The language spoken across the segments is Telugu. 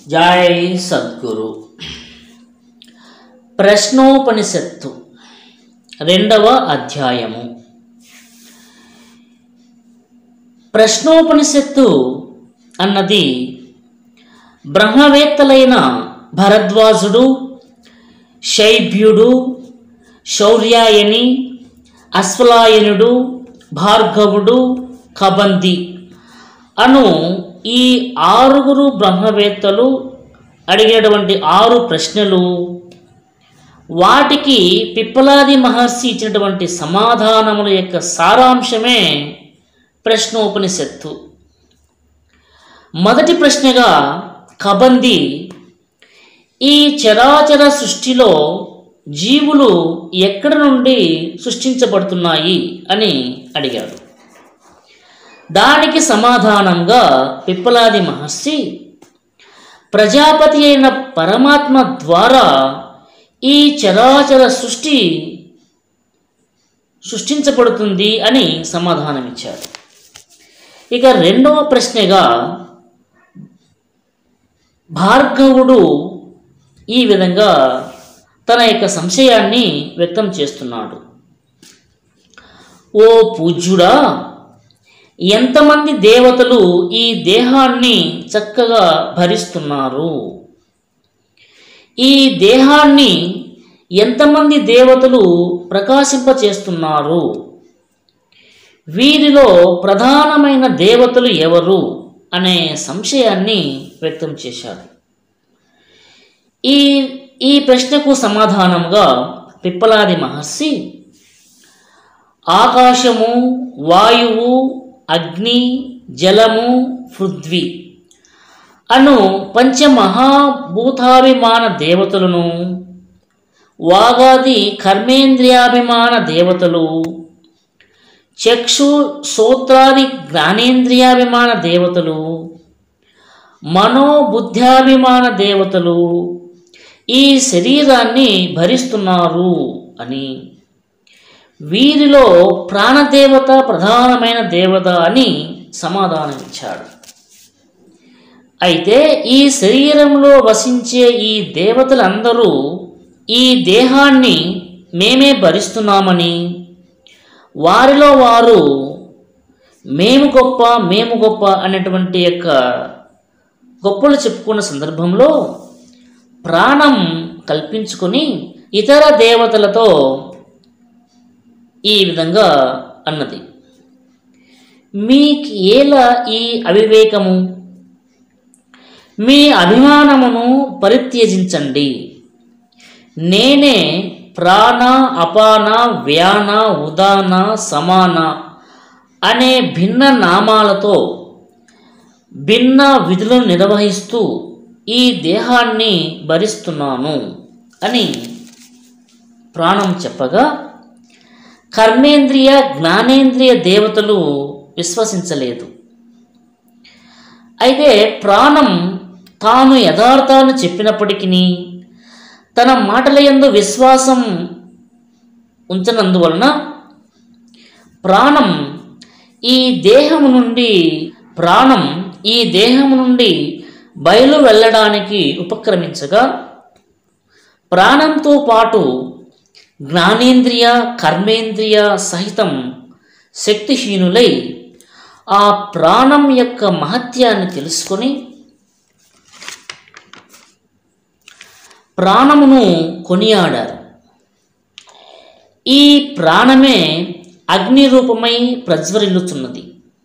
జై సద్గురు ప్రశ్నోపనిషత్తు రెండవ అధ్యాయము ప్రశ్నోపనిషత్తు అన్నది బ్రహ్మవేత్తలైన భరద్వాజుడు శైభ్యుడు శౌర్యాయని అశ్వలాయనుడు భార్గవుడు కబంది అను ఈ ఆరుగురు బ్రహ్మవేత్తలు అడిగేటువంటి ఆరు ప్రశ్నలు వాటికి పిప్పలాది మహర్షి ఇచ్చినటువంటి సమాధానముల యొక్క సారాంశమే ప్రశ్నోపనిషత్తు మొదటి ప్రశ్నగా కబంది ఈ చరాచర సృష్టిలో జీవులు ఎక్కడి నుండి సృష్టించబడుతున్నాయి అని అడిగాడు దానికి సమాధానంగా పిప్పలాది మహర్షి ప్రజాపతి అయిన పరమాత్మ ద్వారా ఈ చరాచర సృష్టి సృష్టించబడుతుంది అని సమాధానమిచ్చారు ఇక రెండవ ప్రశ్నగా భార్గవుడు ఈ విధంగా తన యొక్క సంశయాన్ని వ్యక్తం చేస్తున్నాడు ఓ పూజ్యుడా ఎంతమంది దేవతలు ఈ దేహాన్ని చక్కగా భరిస్తున్నారు ఈ దేహాన్ని ఎంతమంది దేవతలు ప్రకాశింపచేస్తున్నారు వీరిలో ప్రధానమైన దేవతలు ఎవరు అనే సంశయాన్ని వ్యక్తం చేశారు ఈ ఈ ప్రశ్నకు సమాధానంగా పిప్పలాది మహర్షి ఆకాశము వాయువు అగ్ని జలము పృథ్వీ అను పంచమహాభూతాభిమాన దేవతలను వాగాది కర్మేంద్రియాభిమాన దేవతలు చక్షు శ్రోత్రాది జ్ఞానేంద్రియాభిమాన దేవతలు మనోబుద్ధ్యాభిమాన దేవతలు ఈ శరీరాన్ని భరిస్తున్నారు అని వీరిలో ప్రాణదేవత ప్రధానమైన దేవత అని సమాధానమిచ్చాడు అయితే ఈ శరీరంలో వసించే ఈ దేవతలందరూ ఈ దేహాన్ని మేమే భరిస్తున్నామని వారిలో వారు మేము గొప్ప మేము గొప్ప అనేటువంటి యొక్క గొప్పలు చెప్పుకున్న సందర్భంలో ప్రాణం కల్పించుకొని ఇతర దేవతలతో ఈ విధంగా అన్నది మీకు ఏలా ఈ అవివేకము మీ అభిమానమును పరిత్యజించండి నేనే ప్రాణ అపాన వ్యాన ఉదాన సమాన అనే భిన్న నామాలతో భిన్న విధులను నిర్వహిస్తూ ఈ దేహాన్ని భరిస్తున్నాను అని ప్రాణం చెప్పగా కర్మేంద్రియ జ్ఞానేంద్రియ దేవతలు విశ్వసించలేదు అయితే ప్రాణం తాను యథార్థాన్ని చెప్పినప్పటికీ తన మాటల యందు విశ్వాసం ఉంచనందువలన ప్రాణం ఈ దేహము నుండి ప్రాణం ఈ దేహము నుండి బయలు వెళ్ళడానికి ఉపక్రమించగా ప్రాణంతో పాటు జ్ఞానేంద్రియ కర్మేంద్రియ సహితం శక్తిహీనులై ఆ ప్రాణం యొక్క మహత్యాన్ని తెలుసుకొని ప్రాణమును కొనియాడారు ఈ ప్రాణమే అగ్ని రూపమై ప్రజ్వరిల్లుతున్నది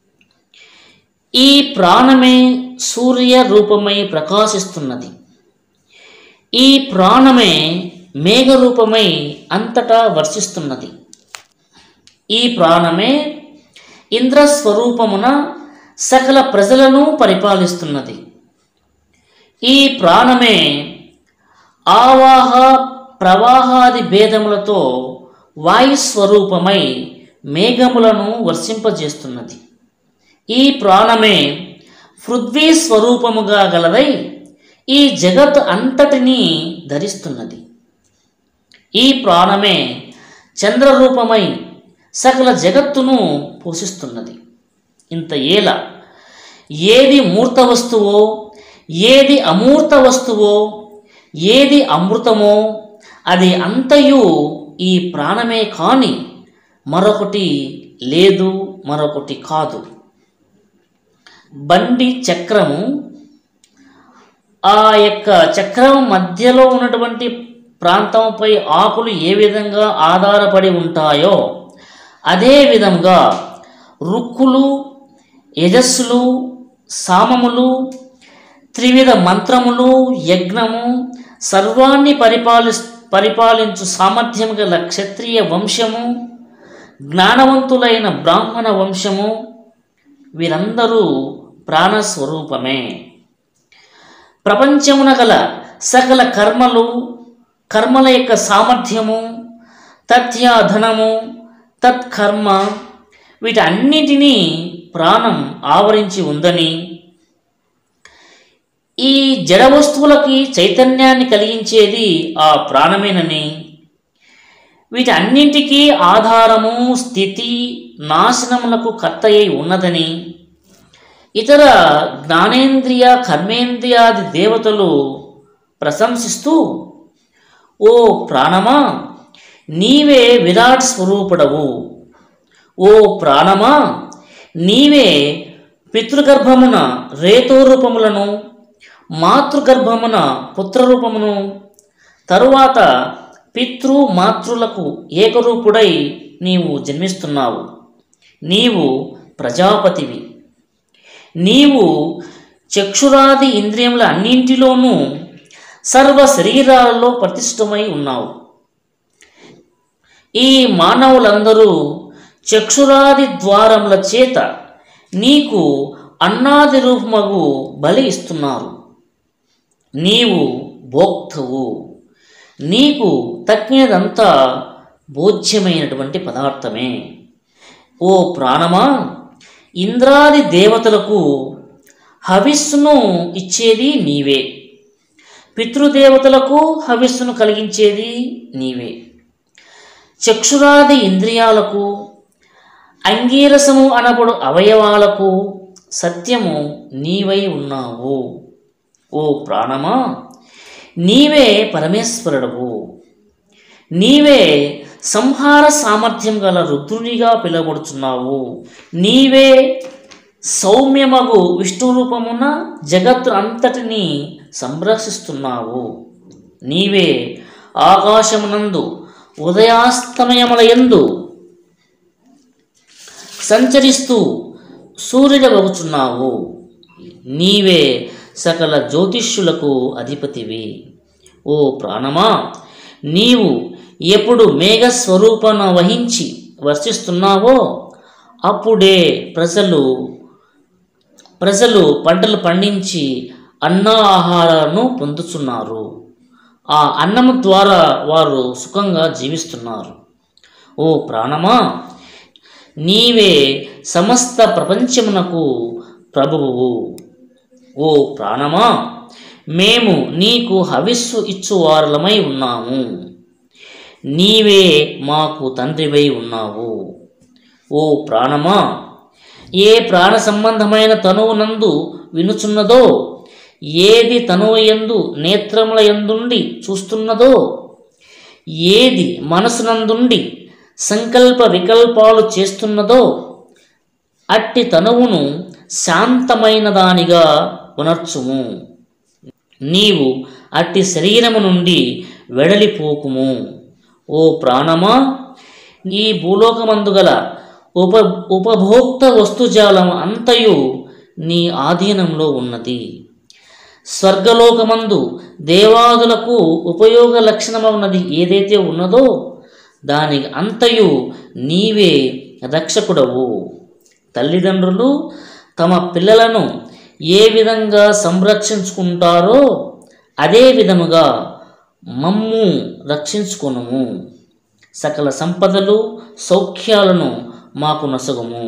ఈ ప్రాణమే సూర్య రూపమై ప్రకాశిస్తున్నది ఈ ప్రాణమే మేఘ రూపమై అంతటా వర్షిస్తున్నది ఈ ప్రాణమే ఇంద్రస్వరూపమున సకల ప్రజలను పరిపాలిస్తున్నది ఈ ప్రాణమే ఆవాహ ప్రవాహాది భేదములతో వాయుస్వరూపమై మేఘములను వర్షింపజేస్తున్నది ఈ ప్రాణమే పృథ్వీ స్వరూపముగా గలదై ఈ జగత్ అంతటినీ ధరిస్తున్నది ఈ ప్రాణమే చంద్రరూపమై సకల జగత్తును పోషిస్తున్నది ఇంత ఏల ఏది మూర్త వస్తువో ఏది అమూర్త వస్తువో ఏది అమృతమో అది అంతయు ఈ ప్రాణమే కాని మరొకటి లేదు మరొకటి కాదు బండి చక్రము ఆ యొక్క చక్రం మధ్యలో ఉన్నటువంటి ప్రాంతంపై ఆకులు ఏ విధంగా ఆధారపడి ఉంటాయో అదే విధంగా రుక్కులు యజస్సులు సామములు త్రివిధ మంత్రములు యజ్ఞము సర్వాన్ని పరిపాలి పరిపాలించు సామర్థ్యం గల క్షత్రియ వంశము జ్ఞానవంతులైన బ్రాహ్మణ వంశము వీరందరూ ప్రాణస్వరూపమే ప్రపంచమున గల సకల కర్మలు కర్మల యొక్క సామర్థ్యము తథ్యాధనము తత్కర్మ వీటన్నిటినీ ప్రాణం ఆవరించి ఉందని ఈ జడ వస్తువులకి చైతన్యాన్ని కలిగించేది ఆ ప్రాణమేనని వీటన్నింటికీ ఆధారము స్థితి నాశనములకు కర్త అయి ఉన్నదని ఇతర జ్ఞానేంద్రియ కర్మేంద్రియాది దేవతలు ప్రశంసిస్తూ ఓ ప్రాణమా నీవే విరాట్ స్వరూపుడవు ఓ ప్రాణమా నీవే పితృగర్భమున రేతోరూపములను మాతృగర్భమున పుత్రరూపమును తరువాత పితృ మాతృలకు ఏకరూపుడై నీవు జన్మిస్తున్నావు నీవు ప్రజాపతివి నీవు చక్షురాది ఇంద్రియముల అన్నింటిలోనూ సర్వ శరీరాలలో ప్రతిష్టమై ఉన్నావు ఈ మానవులందరూ చక్షురాది ద్వారముల చేత నీకు అన్నాది రూపమగు బలి ఇస్తున్నారు నీవు భోక్తవు నీకు తక్కినదంతా భోజ్యమైనటువంటి పదార్థమే ఓ ప్రాణమా ఇంద్రాది దేవతలకు హవిస్సును ఇచ్చేది నీవే పితృదేవతలకు హవిస్సును కలిగించేది నీవే చక్షురాది ఇంద్రియాలకు అంగీరసము అనబడు అవయవాలకు సత్యము నీవై ఉన్నావు ఓ ప్రాణమా నీవే పరమేశ్వరుడవు నీవే సంహార సామర్థ్యం గల రుద్రునిగా పిలువబడుచున్నావు నీవే సౌమ్యమగు విష్ణు రూపమున జగత్తు అంతటిని సంరక్షిస్తున్నావు నీవే ఆకాశమునందు ఉదయాస్తమయముల యందు సంచరిస్తూ సూర్యుడవగుచున్నావు నీవే సకల జ్యోతిష్యులకు అధిపతివి ఓ ప్రాణమా నీవు ఎప్పుడు మేఘస్వరూపన వహించి వర్షిస్తున్నావో అప్పుడే ప్రజలు ప్రజలు పంటలు పండించి అన్న ఆహారాలను పొందుతున్నారు ఆ అన్నము ద్వారా వారు సుఖంగా జీవిస్తున్నారు ఓ ప్రాణమా నీవే సమస్త ప్రపంచమునకు ప్రభువువు ఓ ప్రాణమా మేము నీకు హవిస్సు ఇచ్చువారలమై ఉన్నాము నీవే మాకు తండ్రివై ఉన్నావు ఓ ప్రాణమా ఏ ప్రాణ సంబంధమైన తనువునందు వినుచున్నదో ఏది తనువు యందు నేత్రముల యందుండి చూస్తున్నదో ఏది మనసునందుండి సంకల్ప వికల్పాలు చేస్తున్నదో అట్టి తనువును శాంతమైన దానిగా ఉనర్చుము నీవు అట్టి శరీరము నుండి వెడలిపోకుము ఓ ప్రాణమా ఈ భూలోకమందు గల ఉప ఉపభోక్త వస్తుజాలం అంతయు నీ ఆధీనంలో ఉన్నది స్వర్గలోకమందు దేవాదులకు ఉపయోగ లక్షణమన్నది ఏదైతే ఉన్నదో దానికి అంతయు నీవే రక్షకుడవు తల్లిదండ్రులు తమ పిల్లలను ఏ విధంగా సంరక్షించుకుంటారో అదే విధముగా మమ్ము రక్షించుకొనుము సకల సంపదలు సౌఖ్యాలను మాకు నసగము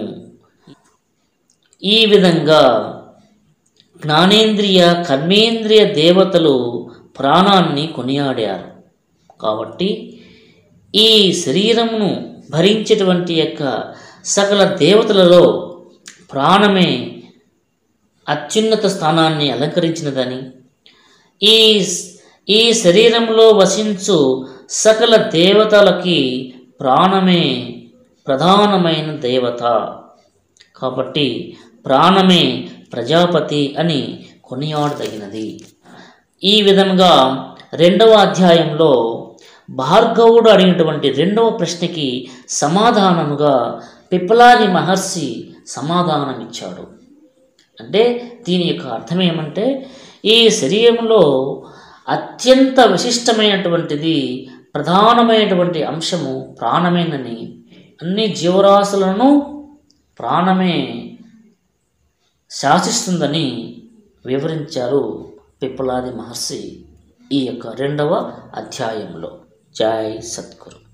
ఈ విధంగా జ్ఞానేంద్రియ కర్మేంద్రియ దేవతలు ప్రాణాన్ని కొనియాడారు కాబట్టి ఈ శరీరమును భరించేటువంటి యొక్క సకల దేవతలలో ప్రాణమే అత్యున్నత స్థానాన్ని అలంకరించినదని ఈ ఈ శరీరంలో వసించు సకల దేవతలకి ప్రాణమే ప్రధానమైన దేవత కాబట్టి ప్రాణమే ప్రజాపతి అని కొనియాడదగినది ఈ విధంగా రెండవ అధ్యాయంలో భార్గవుడు అడిగినటువంటి రెండవ ప్రశ్నకి సమాధానముగా పిప్పలాది మహర్షి సమాధానమిచ్చాడు అంటే దీని యొక్క అర్థం ఏమంటే ఈ శరీరంలో అత్యంత విశిష్టమైనటువంటిది ప్రధానమైనటువంటి అంశము ప్రాణమేనని అన్ని జీవరాశులను ప్రాణమే శాసిస్తుందని వివరించారు పిప్పలాది మహర్షి ఈ యొక్క రెండవ అధ్యాయంలో జై సద్గురు